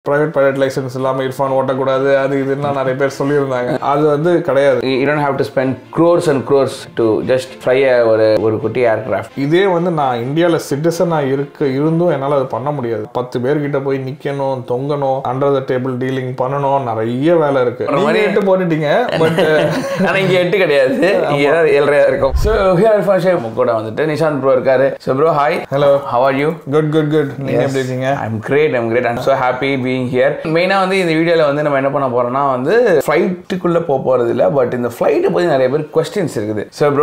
Private pilot licence இல்லாம இர்ஃபான் ஓட்டக்கூடாது அது இதுன்னு நிறைய பேர் சொல்லியிருந்தாங்க அது வந்து கிடையாது you don't have to spend crores and crores to just fly ஒரு ஒரு குட்டி ஏர்கிராஃப்ட் இதே வந்து நான் இந்தியாவில் சிட்டிசனாக இருக்க இருந்தும் என்னால் அது பண்ண முடியாது பத்து பேர்கிட்ட போய் நிற்கணும் தொங்கணும் அண்டர் த டேபிள் டீலிங் பண்ணணும் நிறைய வேலை இருக்கு நீங்க எட்டு போட்டுட்டீங்க பட் ஆனா இங்க எட்டு கிடையாது இங்க ஏதாவது ஏழரையா இருக்கும் ஸோ ஹியர் ஃபாஷே கூட வந்துட்டு நிஷாந்த் ப்ரோ இருக்காரு so bro hi hello how are you good good good நீங்க எப்படி இருக்கீங்க I'm great I'm great I'm so happy being here மெயினாக வந்து இந்த வீடியோவில் வந்து நம்ம என்ன பண்ண போறோம்னா வந்து ஃப்ளைட்டுக்குள்ளே போக போகிறது இல்லை பட் இந்த ஃப்ளைட்டை பற்றி நிறைய பேர் கொஸ்டின்ஸ் இருக்குது ஸோ ப்ரோ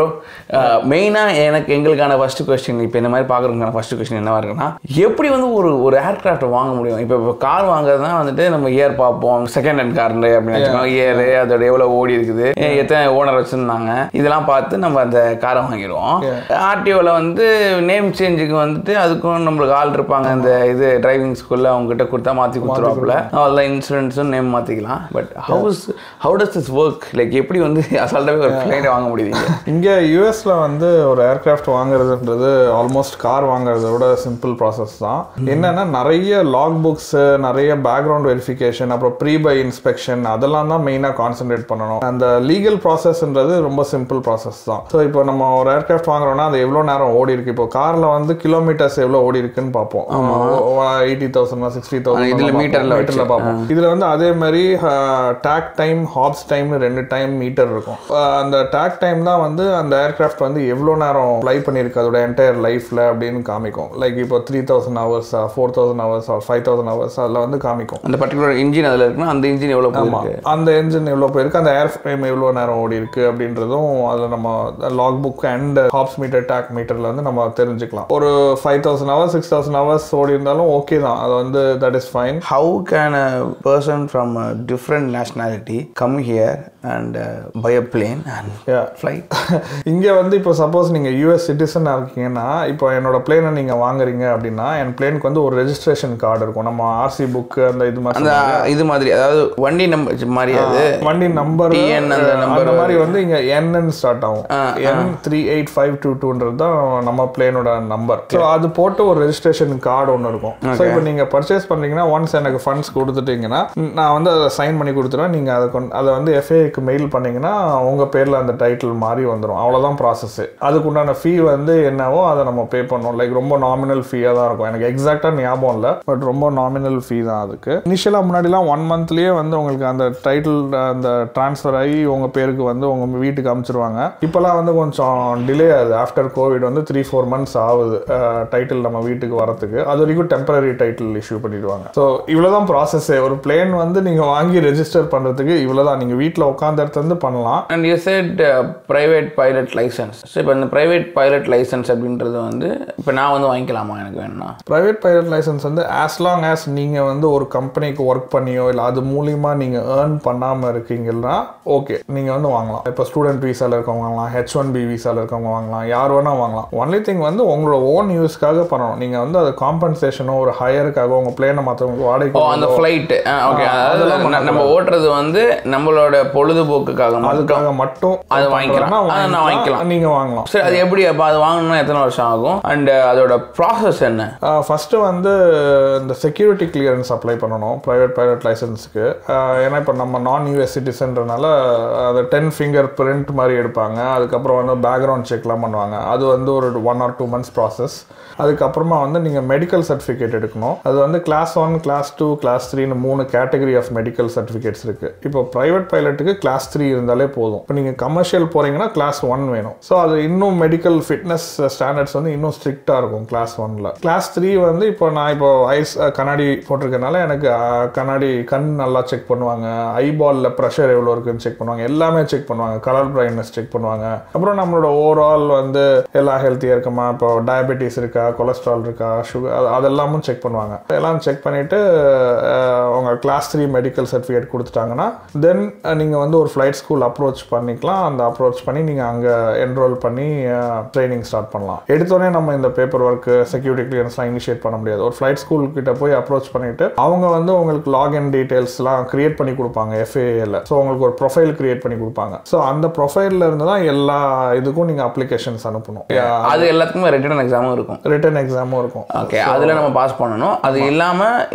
மெயினாக எனக்கு எங்களுக்கான ஃபர்ஸ்ட் கொஸ்டின் இப்போ இந்த மாதிரி பார்க்குறதுக்கான ஃபர்ஸ்ட் கொஸ்டின் என்னவா இருக்குன்னா எப்படி வந்து ஒரு ஒரு ஏர்கிராஃப்ட் வாங்க முடியும் இப்போ இப்போ கார் வாங்குறதுனா வந்துட்டு நம்ம இயர் பார்ப்போம் செகண்ட் ஹேண்ட் கார் அப்படின்னு வச்சுக்கோங்க இயர் அதோட எவ்வளோ ஓடி இருக்குது எத்தனை ஓனர் வச்சுருந்தாங்க இதெல்லாம் பார்த்து நம்ம அந்த காரை வாங்கிடுவோம் ஆர்டிஓவில் வந்து நேம் சேஞ்சுக்கு வந்துட்டு அதுக்கும் நம்மளுக்கு ஆள் இருப்பாங்க இந்த இது டிரைவிங் ஸ்கூலில் அவங்ககிட்ட கொடுத்தா மாற்றி கொடுத்துருவாப்புல அவ்வளோதான் இன்சூரன்ஸும் நேம் மாற்றிக்கலாம் but house how does this work like எப்படி வந்து அசால்ட்டாகவே ஒரு ஃப்ளைட்டை வாங்க முடியுது இங்க யூஎஸ்ல வந்து ஒரு ஏர்கிராஃப்ட் வாங்குறதுன்றது ஆல்மோஸ்ட் கார் வாங்குறத விட சிம்பிள் ப்ராசஸ் தான் என்னன்னா நிறைய லாக் புக்ஸ் நிறைய பேக்ரவுண்ட் வெரிஃபிகேஷன் அப்புறம் ப்ரீ பை இன்ஸ்பெக்ஷன் அதெல்லாம் தான் மெயினாக கான்சென்ட்ரேட் பண்ணணும் அந்த லீகல் ப்ராசஸ்ன்றது ரொம்ப சிம்பிள் ப்ராசஸ் தான் ஸோ இப்போ நம்ம ஒரு ஏர்கிராஃப்ட் வாங்குறோம்னா அது எவ்வளோ நேரம் ஓடி இருக்கு இப்போ கார்ல வந்து கிலோமீட்டர்ஸ் எவ்வளோ ஓடி இருக்குன்னு பார்ப்போம் எயிட்டி தௌசண்ட் சிக்ஸ்டி தௌசண்ட் இதுல meterல மீட்டர்ல பார்ப்போம் இதுல வந்து அதே மாதிரி டாக் டைம் ஹாப்ஸ் டைம்னு ரெண்டு டைம் மீட்டர் இருக்கும் அஹ் அந்த டாக் டைம் தான் வந்து அந்த ஏர்கிராஃப்ட் வந்து எவ்வளோ நேரம் ஃப்ளை பண்ணியிருக்கு அதோட என்டையர் லைஃப்ல அப்படின்னு காமிக்கும் லைக் இப்போ three thousand hours four thousand hours five thousand hours அதில் வந்து காமிக்கும் அந்த பர்டிகுலர் இன்ஜின் அதில் இருக்குன்னா அந்த இன்ஜின் எவ்வளோ போயிருக்கு அந்த என்ஜின் எவ்வளோ போயிருக்கு அந்த ஏர் ஃப்ரேம் எவ்வளோ நேரம் ஓடி இருக்கு அப்படின்றதும் அதில் நம்ம log book and Hobbs meter tach மீட்டர்ல வந்து நம்ம தெரிஞ்சுக்கலாம் ஒரு five thousand hours six thousand hours ஓடி இருந்தாலும் ஓகே தான் அது வந்து that is fine How can a person from a different nationality come here and uh, buy a plane and Yeah. fly? இங்கே வந்து இப்போ சப்போஸ் நீங்கள் யூஎஸ் சிட்டிசனாக இருக்கீங்கன்னா இப்போ என்னோட பிளேனை நீங்கள் வாங்குறீங்க அப்படின்னா என் பிளேனுக்கு வந்து ஒரு ரெஜிஸ்ட்ரேஷன் கார்டு இருக்கும் நம்ம ஆர்சி புக் அந்த இது மாதிரி அந்த இது மாதிரி அதாவது வண்டி நம்பர் மாதிரி அது வண்டி நம்பர் TN அந்த number அந்த மாதிரி வந்து இங்க என்னு ஸ்டார்ட் ஆகும் N three eight five two டூன்றது தான் நம்ம பிளேனோட நம்பர் ஸோ அது போட்டு ஒரு ரெஜிஸ்ட்ரேஷன் கார்டு ஒன்று இருக்கும் ஸோ இப்போ நீங்க பர்ச்சேஸ் பண்றீங்கன்னா ஒன்ஸ் எனக்கு ஃபண்ட்ஸ் கொடுத்துட்டீங்கன்னா நான் வந்து அதை சைன் பண்ணி கொடுத்துருவேன் நீங்க அதை கொண்டு அதை வந்து எஃப்ஏக்கு மெயில் பண்ணீங்கன்னா உங்க பேர்ல அந்த டைட்டில் மாதிரி வந்துடும் அவ்வளவுதான் ப்ராசஸ் அதுக்குண்டான ஃபீ வந்து என்னவோ அதை நம்ம பே பண்ணோம் லைக் ரொம்ப நாமினல் ஃபீயாக தான் இருக்கும் எனக்கு எக்ஸாக்டா ஞாபகம் இல்லை பட் ரொம்ப நாமினல் ஃபீ தான் அதுக்கு இனிஷியலாக முன்னாடிலாம் ஒன் மந்த்லயே வந்து உங்களுக்கு அந்த டைட்டில் அந்த ட்ரான்ஸ்ஃபர் ஆகி உங்க பேருக்கு வந்து உங்க வீட்டுக்கு அனுப்பிச்சிருவாங்க இப்போலாம் வந்து கொஞ்சம் டிலே ஆகுது ஆஃப்டர் கோவிட் வந்து த்ரீ ஃபோர் மந்த்ஸ் ஆகுது டைட்டில் நம்ம வீட்டுக்கு வரத்துக்கு அது வரைக்கும் டெம்பரரி டைட்டில் இஷ்யூ பண்ணிடுவாங்க ஸோ இவ்வளோதான் ப்ராசஸ்ஸே ஒரு பிளேன் வந்து நீங்க வாங்கி ரெஜிஸ்டர் பண்றதுக்கு இவ்வளோதான் நீங்க வீட்டில் உட்காந்த இடத்துல இருந்து பண்ணலாம் and you set private pilot licence so இப்போ இந்த ப்ரைவேட் பைலட் லைசன்ஸ் அப்படின்றது வந்து இப்போ நான் வந்து வாங்கிக்கலாமா எனக்கு வேணும்னா ப்ரைவேட் பைலட் லைசன்ஸ் வந்து ஆஸ் லாங் ஆஸ் நீங்கள் வந்து ஒரு கம்பெனிக்கு ஒர்க் பண்ணியோ இல்லை அது மூலியமா நீங்கள் ஏர்ன் பண்ணாமல் இருக்கீங்கன்னா ஓகே நீங்கள் வந்து வாங்கலாம் இப்போ ஸ்டூடெண்ட் வீசால இருக்கவங்க வாங்கலாம் ஹெச் ஒன் பி வீசால இருக்கவங்க வாங்கலாம் யார் வேணால் வாங்கலாம் ஒன்லி திங் வந்து உங்களோட ஓன் யூஸ்க்காக பண்ணணும் நீங்கள் வந்து அது காம்பன்சேஷனோ ஒரு ஹையருக்காக உங்கள் பிளேனை மற்றவங்களுக்கு ஓ வாடகைக்கு அந்த ஃப்ளைட் ஓகே அதாவது அதெல்லாம் ந- நம்ம ஓட்டுறது வந்து நம்மளோட பொழுதுபோக்குக்காக மட்டும் அதுக்காக மட்டும் அது வாங்கிக்கலாம். பண்றதுன்னா அதை நான் வாங்கிக்கலாம். நீங்கள் வாங்கலாம் சரி அது எப்படி அப்போ அது வாங்கணும்னா எத்தனை வருஷம் ஆகும் அண்ட் அதோட ப்ராசஸ் என்ன ஃபஸ்ட்டு வந்து இந்த செக்யூரிட்டி கிளியரன்ஸ் அப்ளை பண்ணணும் ப்ரைவேட் பைலட் லைசன்ஸுக்கு ஏன்னா இப்போ நம்ம நான் யூஎஸ் சிட்டிசன்றனால அது டென் ஃபிங்கர் பிரிண்ட் மாதிரி எடுப்பாங்க அதுக்கப்புறம் வந்து பேக்ரவுண்ட் செக்லாம் பண்ணுவாங்க அது வந்து ஒரு one or two months process அதுக்கப்புறமா வந்து நீங்கள் மெடிக்கல் சர்டிஃபிகேட் எடுக்கணும் அது வந்து class one class two class த்ரீன்னு மூணு கேட்டகரி ஆஃப் மெடிக்கல் சர்டிஃபிகேட்ஸ் இருக்குது இப்போ ப்ரைவேட் பைலட்டுக்கு கிளாஸ் த்ரீ இருந்தாலே போதும் இப்போ நீங்கள் கமர்ஷியல் போகிறீங்கன்னா கிளாஸ் ஒன் வேணும் ஸோ அது இன்னும் மெடிக்கல் ஃபிட்னஸ் ஸ்டாண்டர்ட்ஸ் வந்து இன்னும் ஸ்ட்ரிக்டாக இருக்கும் கிளாஸ் ஒன்ல கிளாஸ் த்ரீ வந்து இப்போ நான் இப்போ ஐஸ் கண்ணாடி போட்டிருக்கனால எனக்கு அஹ், கண்ணாடி கண் நல்லா செக் பண்ணுவாங்க ஐபாலில் ப்ரெஷர் எவ்வளோ இருக்குன்னு செக் பண்ணுவாங்க எல்லாமே செக் பண்ணுவாங்க கலர் பிரைட்னஸ் செக் பண்ணுவாங்க அப்புறம் நம்மளோட ஓவரால் வந்து எல்லா ஹெல்த்தியாக இருக்குமா இப்போ டயபெட்டிஸ் இருக்கா கொலஸ்ட்ரால் இருக்கா சுகர் அதெல்லாமும் செக் பண்ணுவாங்க எல்லாம் செக் பண்ணிட்டு அஹ், உங்க கிளாஸ் த்ரீ மெடிக்கல் சர்டிஃபிகேட் கொடுத்துட்டாங்கன்னா தென் நீங்கள் வந்து ஒரு ஃப்ளைட் ஸ்கூல் அப்ரோச் பண்ணிக்கலாம் அந்த அப்ரோச் பண்ணி நீங்கள் அங்கே என்ரோல் பண்ணி ட்ரைனிங் ஸ்டார்ட் பண்ணலாம் எடுத்தோடனே நம்ம இந்த பேப்பர் ஒர்க் செக்யூரிட்டி கிளியரன்ஸ்லாம் இனிஷியேட் பண்ண முடியாது ஒரு ஃப்ளைட் ஸ்கூல் கிட்ட போய் அப்ரோச் பண்ணிட்டு அவங்க வந்து உங்களுக்கு லாகின் டீடைல்ஸ்லாம் கிரியேட் பண்ணி கொடுப்பாங்க எஃப்ஏஏல ஸோ உங்களுக்கு ஒரு ப்ரொஃபைல் கிரியேட் பண்ணி கொடுப்பாங்க ஸோ அந்த ப்ரொஃபைல்ல இருந்து தான் எல்லா இதுக்கும் நீங்கள் அப்ளிகேஷன்ஸ் அனுப்பணும் அது எல்லாத்துக்குமே ரிட்டன் எக்ஸாமும் இருக்கும் ரிட்டன் எக்ஸாமும் இருக்கும் ஓகே அதில் நம்ம பாஸ் பண்ணணும் அது இல்லாமல் இவங்க வந்து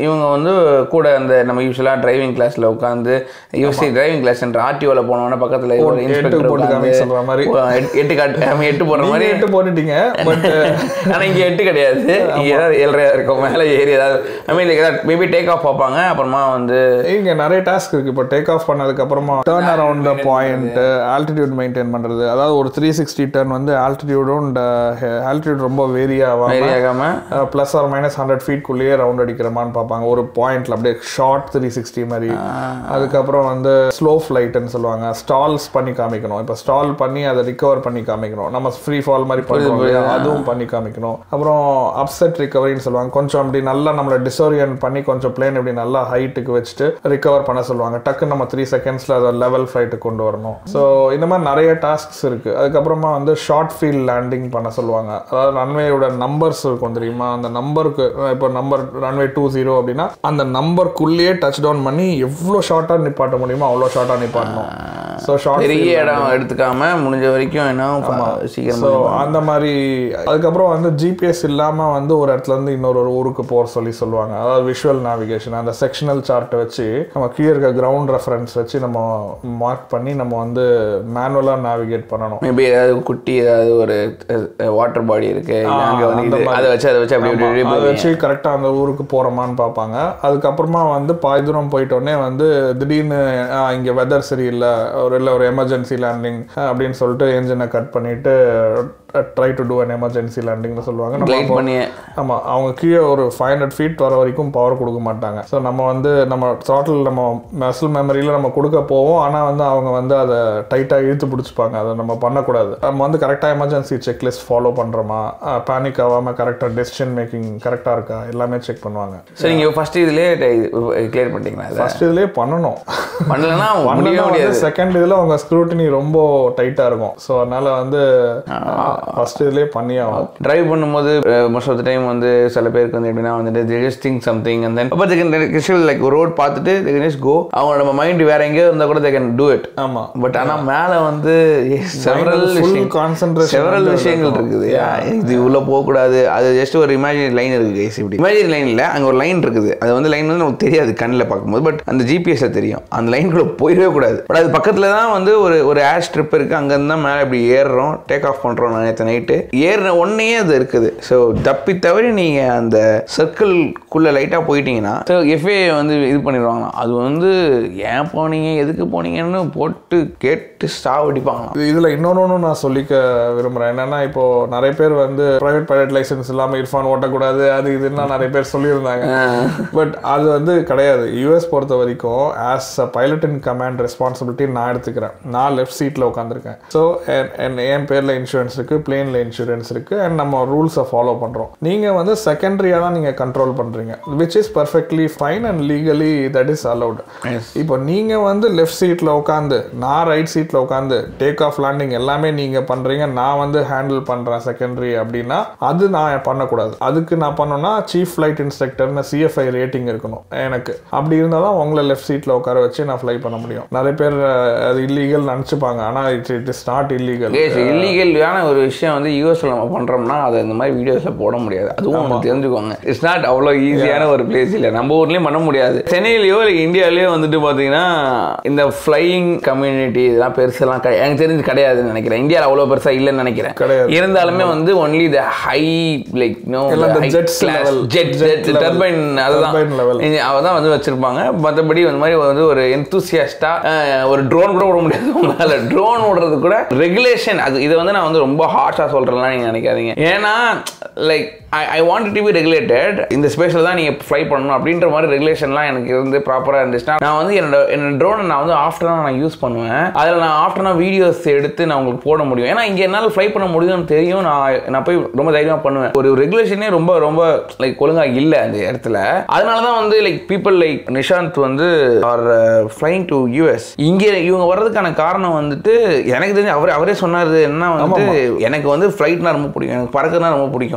வந்து கூட அந்த நம்ம யூஸ்வலாக டிரைவிங் கிளாஸில் உட்காந்து யூசி டிரைவிங் கிளாஸ் ஆர்டிஓவில் போனோன்னா பக்கத்தில் ஒரு எட்டு இன்ஸ்பெக்டர் போட்டு காமிக்க சொல்ற மாதிரி எட்டு காட்டு ஆமா, எட்டு போடுற மாதிரி நீங்க எட்டு போட்டுட்டீங்க பட் ஆனா இங்க எட்டு கிடையாது இங்க ஏதாவது ஏழரையா இருக்கும் மேல ஏறி ஏதாவது I mean like maybe take off பார்ப்பாங்க அப்புறமா வந்து இங்க நிறைய டாஸ்க் இருக்கு இப்போ டேக் ஆஃப் பண்ணதுக்கு அப்புறமா turn around point altitude maintain பண்றது அதாவது ஒரு த்ரீ சிக்ஸ்டி டர்ன் வந்து ஆல்டிடியூடும் ஆல்டிடியூட் ரொம்ப வேரி ஆகாம ஏறி ஆகாம ப்ளஸ் ஆர் மைனஸ் ஹண்ட்ரட் ஃபீட்குள்ளேயே ரவுண்ட் அடிக்கிறமான்னு பார்ப்பாங்க ஒரு பாயிண்ட்ல அப்படியே ஷார்ட் த்ரீ சிக்ஸ்டி மாதிரி அதுக்கப்புறம் வந்து ஸ்லோ ஃப்ளைட்னு சொல்லுவாங்க ஸ்டால்ஸ் பண்ணி காமிக்கணும் இப்போ ஸ்டால் பண்ணி அதை ரிகவர் பண்ணி காமிக்கணும் நம்ம ஃப்ரீ ஃபால் மாதிரி பண்ணுறோம் இல்லையா அதுவும் பண்ணி காமிக்கணும் அப்புறம் அப்செட் ரிகவரின்னு சொல்லுவாங்க கொஞ்சம் அப்படி நல்லா நம்மளை டிசோரியன் பண்ணி கொஞ்சம் பிளேன் இப்படி நல்லா ஹைட்டுக்கு வச்சுட்டு ரிகவர் பண்ண சொல்லுவாங்க டக்குன்னு நம்ம த்ரீ செகண்ட்ஸில் அதை லெவல் ஃப்ளைட்டுக்கு கொண்டு வரணும் ஸோ இந்த மாதிரி நிறைய டாஸ்க்ஸ் இருக்கு அதுக்கப்புறமா வந்து ஷார்ட் ஃபீல்ட் லேண்டிங் பண்ண சொல்லுவாங்க அதாவது ரன்வேயோட நம்பர்ஸ் இருக்கும் தெரியுமா அந்த நம்பருக்கு இப்போ நம்பர் ரன்வே டூ ஜீரோ அப்படின்னா அந்த நம்பருக்குள்ளேயே டச் டவுன் பண்ணி எவ்வளோ ஷார்ட்டாக நிப்பாட்ட முடியுமோ அவ்வளோ ஷார்ட்டாக நிப்பாட்டணும் ஸோ ஷார்ட் பெரிய இடம் எடுத்துக்காம முடிஞ்ச வரைக்கும் என்ன சீக்கிரம் ஸோ அந்த மாதிரி அதுக்கப்புறம் வந்து ஜிபிஎஸ் இல்லாமல் வந்து ஒரு இடத்துல இருந்து இன்னொரு ஒரு ஊருக்கு போக சொல்லி சொல்லுவாங்க அதாவது விஷுவல் நேவிகேஷன் அந்த செக்ஷனல் சார்ட்டை வச்சு நம்ம கீழே இருக்க கிரவுண்ட் ரெஃபரன்ஸ் வச்சு நம்ம மார்க் பண்ணி நம்ம வந்து மேனுவலாக நேவிகேட் பண்ணணும் மேபி ஏதாவது குட்டி ஏதாவது ஒரு வாட்டர் பாடி இருக்கு அங்க வந்து இது அதை வச்சு அதை வச்சு அப்படி அப்படி அதை வச்சு கரெக்டாக அந்த ஊருக்கு போகிறோமான்னு பார்ப்பாங்க அதுக்கப்புறமா வந்து பாதி தூரம் போயிட்டோடனே வந்து திடீர்னு இங்கே வெதர் சரியில்லை ஒரு இல்லை ஒரு எமர்ஜென்சி லேண்டிங் அப்படின்னு சொல்லிட்டு என்ஜினை கட் பண்ணிட்டு try to do an emergency லேண்டிங்னு சொல்லுவாங்க நம்ம கிளைட் பண்ணி ஆமா அவங்க கீழே ஒரு ஃபைவ் ஹண்ட்ரட் ஃபீட் வர வரைக்கும் பவர் கொடுக்க மாட்டாங்க ஸோ நம்ம வந்து நம்ம த்ராட்டில் நம்ம மசில் மெமரியில் நம்ம கொடுக்க போவோம் ஆனால் வந்து அவங்க வந்து அதை டைட்டாக இழுத்து பிடிச்சிப்பாங்க அதை நம்ம பண்ணக்கூடாது நம்ம வந்து கரெக்டாக எமர்ஜென்சி செக்லிஸ்ட் ஃபாலோ பண்ணுறோமா பேனிக் ஆகாமல் கரெக்டாக டெசிஷன் மேக்கிங் கரெக்டாக இருக்கா எல்லாமே செக் பண்ணுவாங்க ஸோ நீங்க ஃபர்ஸ்ட் இதுலயே கிளியர் பண்ணிட்டீங்களா இதை ஃபர்ஸ்ட் இதுலேயே பண்ணணும் பண்ணலன்னா முடியவே முடியாது செகண்ட் இதில் அவங்க ஸ்க்ரூட்டினி ரொம்ப டைட்டாக இருக்கும் ஸோ அதனால வந்து ஃபர்ஸ்ட் இதுலேயே பண்ணி ஆகும் டிரைவ் பண்ணும்போது மோஸ்ட் ஆஃப் த டைம் வந்து சில பேருக்கு வந்து எப்படின்னா வந்துட்டு they just think something and then அப்போ they லைக் ரோட் பார்த்துட்டு they can just go அவங்க நம்ம மைண்ட் வேற எங்கேயோ இருந்தால் கூட they can do it ஆமா பட் ஆனா மேல வந்து செவரல் full concentration செவரல் வந்து விஷயங்கள் இருக்குது இது உள்ள போக கூடாது அது ஜஸ்ட் ஒரு இமேஜினரி லைன் இருக்கு guys இப்படி இமேஜினரி லைன் இல்ல அங்க ஒரு லைன் இருக்குது அது வந்து லைன் வந்து நமக்கு தெரியாது கண்ணில் பார்க்கும்போது பட் அந்த ஜிபிஎஸ்ல தெரியும் அந்த லைனுக்குள்ள போயிடவே கூடாது பட் அது பக்கத்துல தான் வந்து ஒரு ஒரு ஏர் ஸ்ட்ரிப் இருக்கு அங்க இருந்து தான் மேலே இப்படி ஏறுறோம் டேக் ஆஃப் பண்றோம் நேற்று நைட்டு ஏறின ஒன்னே அது இருக்குது ஸோ தப்பி தவறி நீங்க அந்த சர்க்கிள்குள்ள லைட்டா போயிட்டீங்கன்னா ஸோ எஃப்ஏ வந்து இது பண்ணிடுவாங்களாம் அது வந்து ஏன் போனீங்க எதுக்கு போனீங்கன்னு போட்டு கேட்டு சாவடிப்பாங்களாம் இது- இதுல இன்னொன்னு நான் சொல்லிக்க விரும்புறேன் என்னன்னா இப்போ நிறைய பேர் வந்து பிரைவேட் பைலட் லைசென்ஸ் இல்லாம இர்ஃபான் ஓட்டக்கூடாது அது இதுன்னா நிறைய பேர் சொல்லியிருந்தாங்க பட் அது வந்து கிடையாது யூஎஸ் பொறுத்த வரைக்கும் as a pilot in command responsibility நான் எடுத்துக்கிறேன் நான் லெஃப்ட் சீட்ல உட்காந்துருக்கேன் ஸோ என் பேர்ல இன்சூரன்ஸ் இருக்கு பிளேன்ல இன்சூரன்ஸ் இருக்கு அண்ட் நம்ம ரூல்ஸை ஃபாலோ பண்றோம் நீங்க வந்து செகண்டரியா தான் நீங்க கண்ட்ரோல் பண்றீங்க which is perfectly fine and legally that is allowed இப்போ நீங்க வந்து லெஃப்ட் சீட்ல உட்காந்து நான் ரைட் சீட்ல உட்காந்து டேக் ஆஃப் லேண்டிங் எல்லாமே நீங்க பண்றீங்க நான் வந்து ஹேண்டில் பண்றேன் செகண்டரி அப்படின்னா அது நான் பண்ணக்கூடாது அதுக்கு நான் பண்ணோம்னா சீஃப் ஃபிளைட் இன்ஸ்ட்ரக்டர்னு சிஎஃப்ஐ ரேட்டிங் இருக்கணும் எனக்கு அப்படி இருந்தால் தான் உங்களை லெஃப்ட் சீட்ல உட்கார வச்சு நான் ஃப்ளை பண்ண முடியும் நிறைய பேர் அஹ், அது இல்லீகல் நினச்சிப்பாங்க ஆனால் it's it is not illegal இல்லீகலான ஒரு விஷயம் வந்து யூஎஸ்ல நம்ம பண்றோம்னா அதை இந்த மாதிரி வீடியோஸ்ல போட முடியாது அதுவும் உங்களுக்கு தெரிஞ்சுக்கோங்க இட்ஸ் நாட் அவ்வளோ ஈஸியான ஒரு பிளேஸ் இல்லை நம்ம ஊர்லயும் பண்ண முடியாது சென்னையிலயோ இல்லை இந்தியாலயோ வந்துட்டு பாத்தீங்கன்னா இந்த ஃப்ளையிங் கம்யூனிட்டி இதெல்லாம் பெருசெல்லாம் கிடை- எனக்கு தெரிஞ்சு கிடையாதுன்னு நினைக்கிறேன் இந்தியாவில் அவ்வளோ பெருசா இல்லைன்னு நினைக்கிறேன் கிடையாது. இருந்தாலுமே வந்து only the high like no எல்லாம் the jets level. Jet Jet jet level. Turbine அதுதான் Turbine level. அவ தான் வந்து வச்சிருப்பாங்க மற்றபடி இந்த மாதிரி வந்து ஒரு எந்தூசியாஸ்டா ஒரு ட்ரோன் கூட விட முடியாது உங்களால ட்ரோன் விடுறது கூட ரெகுலேஷன் அது இதை வந்து நான் வந்து ரொம்ப ஹார்ஷாக சொல்கிறேன்லாம் நீங்கள் நினைக்காதீங்க ஏன்னா like I I want to be regulated இந்த ஸ்பேஸில் தான் நீங்கள் ஃப்ளை பண்ணணும் அப்படின்ற மாதிரி ரெகுலேஷன்லாம் எனக்கு இருந்து ப்ராப்பராக இருந்துச்சுன்னா நான் வந்து என்னோட என்னோட ட்ரோனை நான் வந்து ஆஃப்டராக நான் யூஸ் பண்ணுவேன் அதில் நான் ஆஃப்டராக வீடியோஸ் எடுத்து நான் உங்களுக்கு போட முடியும் ஏன்னா இங்கே என்னால் ஃப்ளை பண்ண முடியும்னு தெரியும் நான் நான் போய் ரொம்ப தைரியமாக பண்ணுவேன் ஒரு ரெகுலேஷனே ரொம்ப ரொம்ப லைக் ஒழுங்காக இல்லை அந்த இடத்துல அதனால தான் வந்து லைக் பீப்புள் லைக் நிஷாந்த் வந்து ஆர் ஃப்ளைங் டு யூஎஸ் இங்கே இவங்க வர்றதுக்கான காரணம் வந்துட்டு எனக்கு தெரிஞ்சு அவர் அவரே சொன்னார் என்ன வந்து எனக்கு வந்து ஃப்ளைட்னா ரொம்ப பிடிக்கும் எனக்கு பறக்கிறதுனா ரொம்ப பிடிக்கும்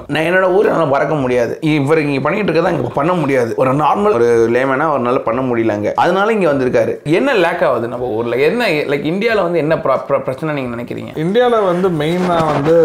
நான் என்னோட ஊர் என்னால் பறக்க முடியாது இவர் இங்கே பண்ணிட்டு இருக்கதான் இங்கே பண்ண முடியாது ஒரு நார்மல் ஒரு லேமனா அவரால் பண்ண முடியல அங்கே அதனால இங்கே வந்திருக்காரு என்ன லேக் ஆகுது நம்ம ஊரில் என்ன லைக் இந்தியாவில் வந்து என்ன பிர- பிர- பிரச்சனை நீங்கள் நினைக்கிறீங்க இந்தியாவில் வந்து மெயினாக வந்து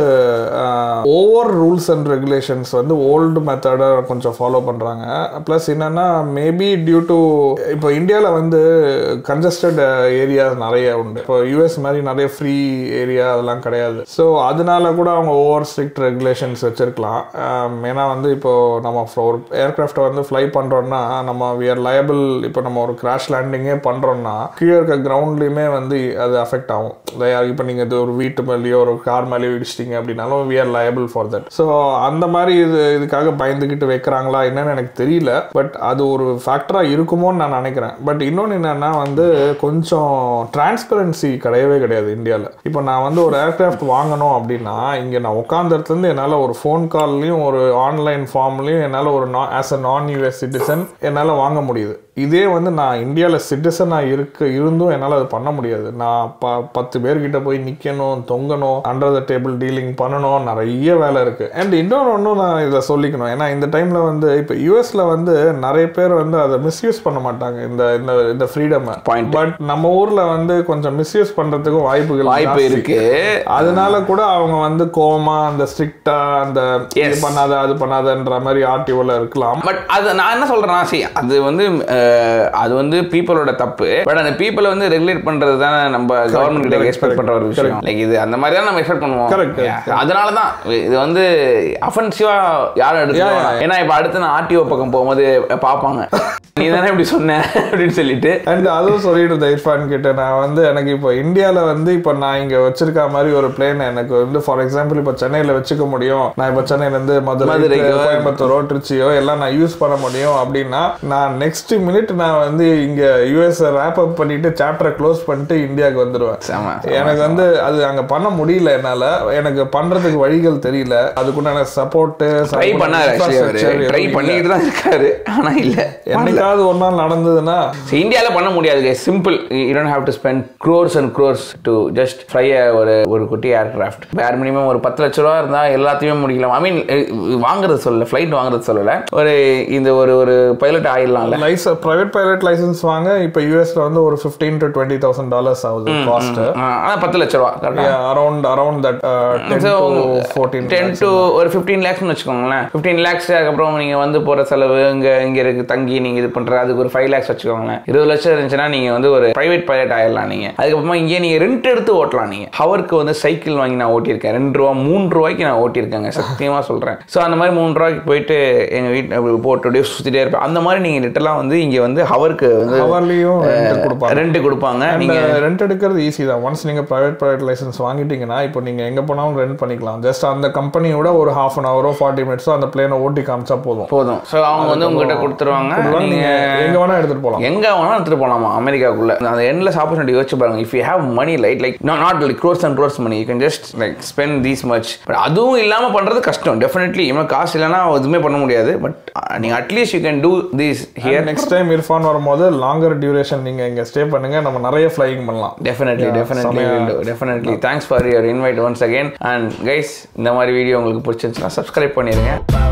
ஓவர் ரூல்ஸ் அண்ட் ரெகுலேஷன்ஸ் வந்து ஓல்டு மெத்தடை கொஞ்சம் ஃபாலோ பண்ணுறாங்க ப்ளஸ் என்னென்னா மேபி டியூ டு இப்போ இந்தியாவில் வந்து கன்ஜஸ்டட் ஏரியாஸ் நிறைய உண்டு இப்போ யூஎஸ் மாதிரி நிறைய ஃப்ரீ ஏரியா அதெல்லாம் கிடையாது ஸோ அதனால கூட அவங்க ஓவர் ஸ்ட்ரிக்ட் ரெகுலேஷன்ஸ் வச்சிருக்கலாம் ஆம், ஏன்னா வந்து இப்போ நம்ம fl- ஒரு ஏர்கிராஃப்டை வந்து ஃப்ளை பண்ணுறோம்னா நம்ம வி ஆர் லயபிள் இப்போ நம்ம ஒரு கிராஷ் லேண்டிங்கே பண்ணுறோம்னா கீழே இருக்க கிரவுண்ட்லேயுமே வந்து அது அஃபெக்ட் ஆகும் இப்போ நீங்கள் இது ஒரு வீட்டு மேலேயோ ஒரு கார் மேலேயோ இடிச்சிட்டிங்க அப்படின்னாலும் we are liable for that so அந்த மாதிரி இது இதுக்காக பயந்துக்கிட்டு வைக்கிறாங்களா என்னன்னு எனக்கு தெரியல பட் அது ஒரு ஃபேக்டராக இருக்குமோன்னு நான் நினைக்கிறேன் பட் இன்னொன்று என்னன்னா வந்து கொஞ்சம் டிரான்ஸ்பரன்சி கிடையவே கிடையாது இந்தியாவில் இப்போ நான் வந்து ஒரு ஏர்கிராஃப்ட் வாங்கணும் அப்படின்னா இங்கே நான் உட்காந்த இடத்துலேருந்து என்னால் ஒரு ஃபோன் கால்லையும் ஒரு ஆன்லைன் ஃபார்ம்லையும் என்னால் ஒரு நான் ஆஸ் அ நான் யூஎஸ் சிட்டிசன் என்னால் வாங்க முடியுது இதே வந்து நான் இந்தியாவில் சிட்டிசனாக இருக்க இருந்தும் என்னால் அது பண்ண முடியாது நான் ப பத்து பேர்கிட்ட போய் நிற்கணும் தொங்கணும் அண்டர் த டேபிள் டீலிங் பண்ணணும் நிறைய வேலை இருக்குது அண்ட் இன்னொன்று ஒன்றும் நான் இதை சொல்லிக்கணும் ஏன்னா இந்த டைமில் வந்து இப்போ யூஎஸில் வந்து நிறைய பேர் வந்து அதை மிஸ்யூஸ் பண்ண மாட்டாங்க இந்த இந்த இந்த ஃப்ரீடமை Point. பட் நம்ம ஊரில் வந்து கொஞ்சம் மிஸ்யூஸ் பண்ணுறதுக்கும் வாய்ப்புகள் வாய்ப்பு ஜாஸ்தி. இருக்கு அதனால கூட அவங்க வந்து கோவமா அந்த ஸ்ட்ரிக்டா அந்த இது Yes. பண்ணாத அது பண்ணாதன்ற மாதிரி ஆர்டிஓல இருக்கலாம் பட் அது நான் என்ன சொல்றேன்னா சரி அது வந்து அஹ், அது வந்து பீப்புளோட தப்பு பட் அந்த பீப்புளை வந்து ரெகுலேட் பண்றது தானே நம்ம கவர்மெண்ட் கிட்ட correct, எக்ஸ்பெக்ட் பண்ற ஒரு விஷயம் லைக் இது அந்த மாதிரி தான் நம்ம எக்ஸ்பெக்ட் பண்ணுவோம் Correct, correct, Yeah. அதனால தான் இது வந்து அஃபென்சிவா யாரும் Yeah, yeah, எடுத்து ஏன்னா இப்போ அடுத்து நான் ஆர்டிஓ பக்கம் போகும்போது பார்ப்பாங்க நீ தானே இப்படி சொன்ன அப்படின்னு சொல்லிட்டு அண்ட் அதுவும் சொல்லிட்டு இருந்தேன் இர்ஃபான் கிட்ட நான் வந்து எனக்கு இப்போ இந்தியாவில் வந்து இப்போ நான் இங்கே வச்சிருக்க மாதிரி ஒரு பிளேன் எனக்கு வந்து ஃபார் எக்ஸாம்பிள் இப்போ சென்னையில் வச்சுக்க முடியும் நான் இப்போ சென்னையிலேருந்து மதுரை மதுரைக்கோ, கோயம்புத்தூரோ திருச்சியோ எல்லாம் நான் யூஸ் பண்ண முடியும் அப்படின்னா நான் நெக்ஸ்ட் மினிட் நான் வந்து இங்கே யூஎஸ் ரேப் அப் பண்ணிட்டு சாப்டரை க்ளோஸ் பண்ணிட்டு இந்தியாவுக்கு வந்துடுவேன் செம, எனக்கு வந்து அது அங்க பண்ண முடியல என்னால எனக்கு பண்றதுக்கு வழிகள் தெரியல அதுக்குண்டான சப்போர்ட் ட்ரை பண்ணாரு ஆக்சுவலி அவரு ட்ரை பண்ணிட்டு தான் இருக்காரு ஆனா இல்ல என்னைக்காவது ஒரு நாள் நடந்ததுன்னா So, இந்தியால பண்ண முடியாது simple you don't have to spend crores and crores to just fly ஒரு ஒரு குட்டி ஏர்கிராஃப்ட் வேர் மினிமம் ஒரு பத்து லட்ச ரூபா இருந்தா எல்லாத்தையுமே முடிக்கலாம் ஐ மீன் வாங்குறது சொல்லல ஃப்ளைட் வாங்குறது சொல்லல ஒரு இந்த ஒரு ஒரு பைலட் ஆயிடலாம்ல லைசன்ஸ் பிரைவேட் பைலட் லைசன்ஸ் வாங்க இப்போ யூஎஸ்ல வந்து ஒரு fifteen to twenty thousand dollars ஆகுது காஸ்ட் ஆனா பத்து லட்ச ரூபா கரெக்டா around around that ten So, to fourteen ten to ஒரு ஃபிஃப்டீன் லேக்ஸ்னு வச்சுக்கோங்களேன் ஃபிஃப்டீன் லேக்ஸ் அதுக்கப்புறம் நீங்க வந்து போற செலவு இங்க இங்க இருக்கு தங்கி நீங்க இது பண்ற அதுக்கு ஒரு ஃபைவ் லேக்ஸ் வச்சுக்கோங்களேன் இருபது லட்சம் இருந்துச்சுன்னா நீங்க வந்து ஒரு பிரைவேட் பைலட் ஆயிடலாம் நீங்க அதுக்கப்புறமா இங்கே நீங்க ரெண்ட் எடுத்து ஓட்டலாம் நீங்க ஹவருக்கு வந்து சைக்கிள் வாங்கி நான் ஓட்டியிருக்கேன் ரெண்டு ரூபா மூணு ரூபாய்க்கு நான் ஓட்டியிருக்கேங்க சத்தியமா சொல்றேன் ஸோ அந்த மாதிரி மூணு ரூபாய்க்கு போயிட்டு எங்க வீட்டு போட்டு அப்படியே சுத்திட்டே இருப்பேன் அந்த மாதிரி நீங்க லிட்டலாம் வந்து இங்க வந்து ஹவருக்கு வந்து ஹவர்லயும் ரெண்ட் கொடுப்பாங்க ரெண்ட் கொடுப்பாங்க நீங்க ரெண்ட் எடுக்கிறது ஈஸி தான் ஒன்ஸ் நீங்க பிரைவேட் பிரைவேட் லைசன்ஸ் வாங்கிட்டீங்கன்னா இப்போ நீங்க எங்க போனாலும் ரெண்ட் பண்ணிக்கலாம் ஜஸ்ட் அந்த கம்பெனியோட ஒரு ஹாஃப் அன் ஹவரோ ஃபார்ட்டி மினிட்ஸோ அந்த பிளேனை ஓட்டி காமிச்சா போதும் போதும் ஸோ அவங்க வந்து உங்ககிட்ட கொடுத்துருவாங்க கொடுப்பாங்க, நீங்க நீங்க எங்க வேணா எடுத்துட்டு போலாம் எங்க வேணாலும் எடுத்துட்டு போலாமா அமெரிக்காக்குள்ள அந்த எண்ட்லெஸ் ஆப்பர்ச்சுனிட்டி யோசிச்சு பாருங்க if you have money light like not like crores and crores money you can just like spend these much but அதுவும் இல்லாம பண்றது கஷ்டம் டெஃபினெட்லி இவன் காசு இல்லைன்னா எதுவுமே பண்ண முடியாது பட் நீங்க at least you can do these here next time Irfan வரும்போது லாங்கர் டியூரேஷன் நீங்க இங்க ஸ்டே பண்ணுங்க நம்ம நிறைய ஃப்ளைங் பண்ணலாம் டெஃபினெட்லி Yeah, டெஃபினெட்லி செமையா- definitely thanks for your invite once again and guys இந்த மாதிரி வீடியோ உங்களுக்கு பிடிச்சிருந்துச்சுன்னா சப்ஸ்கிரைப் பண்ணிருங்க